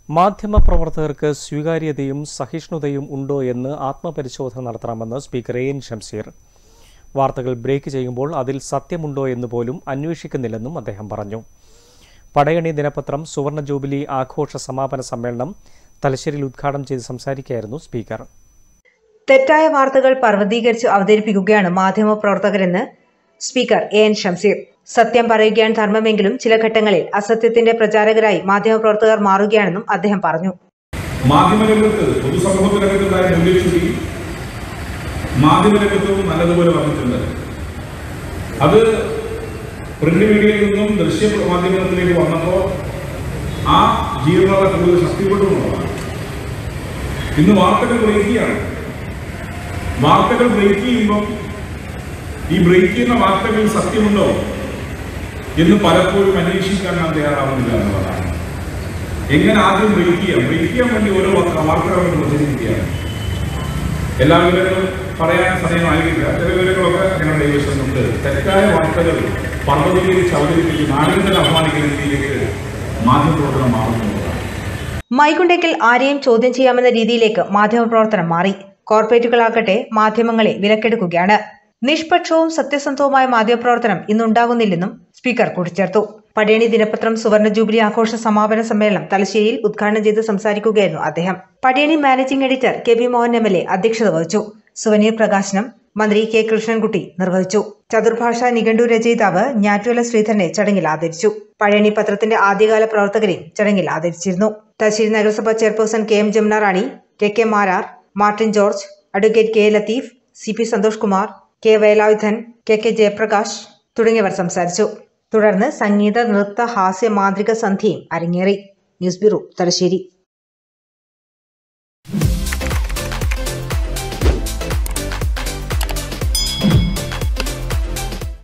മാധ്യമപ്രവർത്തകർക്ക് സ്വീകാര്യതയും സഹിഷ്ണുതയും ഉണ്ടോ എന്ന് ആത്മപരിശോധന നടത്തണമെന്ന് സ്പീക്കർ എ എൻ ഷംസീർ വാർത്തകൾ ബ്രേക്ക് ചെയ്യുമ്പോൾ അതിൽ സത്യമുണ്ടോ എന്ന് പോലും അന്വേഷിക്കുന്നില്ലെന്നും അദ്ദേഹം പറഞ്ഞു പടയണി ദിനപത്രം സുവർണ ജൂബിലി ആഘോഷ സമാപന സമ്മേളനം തലശ്ശേരിയിൽ ഉദ്ഘാടനം ചെയ്ത് സംസാരിക്കുകയായിരുന്നു സ്പീക്കർ തെറ്റായ വാർത്തകൾ പർവ്വതീകരിച്ച് അവതരിപ്പിക്കുകയാണ് മാധ്യമപ്രവർത്തകരെന്ന് സ്പീക്കർ എ എൻ ഷംസീർ സത്യം പറയുകയാണ് ധർമ്മമെങ്കിലും ചില ഘട്ടങ്ങളിൽ അസത്യത്തിന്റെ പ്രചാരകരായി മാധ്യമപ്രവർത്തകർ മാറുകയാണെന്നും അദ്ദേഹം പറഞ്ഞു മാധ്യമരംഗത്ത് പൊതുസമൂഹത്തിനകത്തുണ്ടായ മൂല്യച്യുതി മാധ്യമരംഗത്തും നല്ലതുപോലെ വന്നിട്ടുണ്ട് അത് പ്രിന്റ് മീഡിയയിൽ നിന്നും ദൃശ്യ മാധ്യമത്തിലേക്ക് വന്നപ്പോൾ ആ ജീവനത കൂടുതൽ ശക്തിപ്പെട്ടു എന്നുള്ളതാണ് ഇന്ന് വാർത്തകൾ ബ്രേക്ക് ചെയ്യാണ് വാർത്തകൾ ബ്രേക്ക് ചെയ്യുമ്പം ഈ ബ്രേക്ക് ചെയ്യുന്ന വാർത്തകളിൽ സത്യമുണ്ടോ എന്ന് പലപ്പോഴും അന്വേഷിക്കാൻ നാം തയ്യാറാവുന്നില്ല എന്നുള്ളതാണ് എങ്ങനെ ആദ്യം ബ്രേക്ക് ചെയ്യാം ബ്രേക്ക് ചെയ്യാൻ വേണ്ടി ഓരോ വാർത്ത- വാർത്തകൾ നമ്മൾ പ്രചരിപ്പിക്കുകയാണ് എല്ലാ വിവരങ്ങളും പറയാൻ സമയമായിരിക്കില്ല ചില വിവരങ്ങളൊക്കെ ഞങ്ങളുടെ കൈവശമുണ്ട് തെറ്റായ വാർത്തകൾ പർവ്വതീകരിച്ച് അവതരിപ്പിച്ച് നാടിനെ തന്നെ അപമാനിക്കുന്ന രീതിയിലേക്ക് മാധ്യമപ്രവർത്തനം മാറുന്നുള്ളതാണ് മൈക്കുണ്ടെങ്കിൽ ആരെയും ചോദ്യം ചെയ്യാമെന്ന രീതിയിലേക്ക് മാധ്യമപ്രവർത്തനം മാറി കോർപ്പറേറ്റുകളാകട്ടെ മാധ്യമങ്ങളെ വിലക്കെടുക്കുകയാണ് നിഷ്പക്ഷവും സത്യസന്ധവുമായ മാധ്യമപ്രവർത്തനം ഇന്നുണ്ടാകുന്നില്ലെന്നും സ്പീക്കർ കൂട്ടിച്ചേർത്തു പടയണി ദിനപത്രം സുവർണ ജൂബിലി ആഘോഷ സമാപന സമ്മേളനം തലശ്ശേരിയിൽ ഉദ്ഘാടനം ചെയ്ത് സംസാരിക്കുകയായിരുന്നു അദ്ദേഹം Padayani managing editor K V Mohan M L A അധ്യക്ഷത വഹിച്ചു സുവനീർ പ്രകാശനം മന്ത്രി കെ കൃഷ്ണൻകുട്ടി നിർവഹിച്ചു ചതുർഭാഷാ നിഘണ്ടു രചയിതാവ് ഞാറ്റുവല ശ്രീധരനെ ചടങ്ങിൽ ആദരിച്ചു പഴയണി പത്രത്തിന്റെ ആദ്യകാല പ്രവർത്തകരെയും ചടങ്ങിൽ ആദരിച്ചിരുന്നു തലശ്ശേരി നഗരസഭ chairperson K M Jamuna Rani K K Marar Martin George advocate K Latheef C P Santhosh Kumar K Velayudhan K K Jayaprakash തുടങ്ങിയവർ സംസാരിച്ചു തുടർന്ന് സംഗീത നൃത്ത ഹാസ്യ മാന്ത്രിക സന്ധ്യയും അരങ്ങേറി ന്യൂസ് ബ്യൂറോ തലശ്ശേരി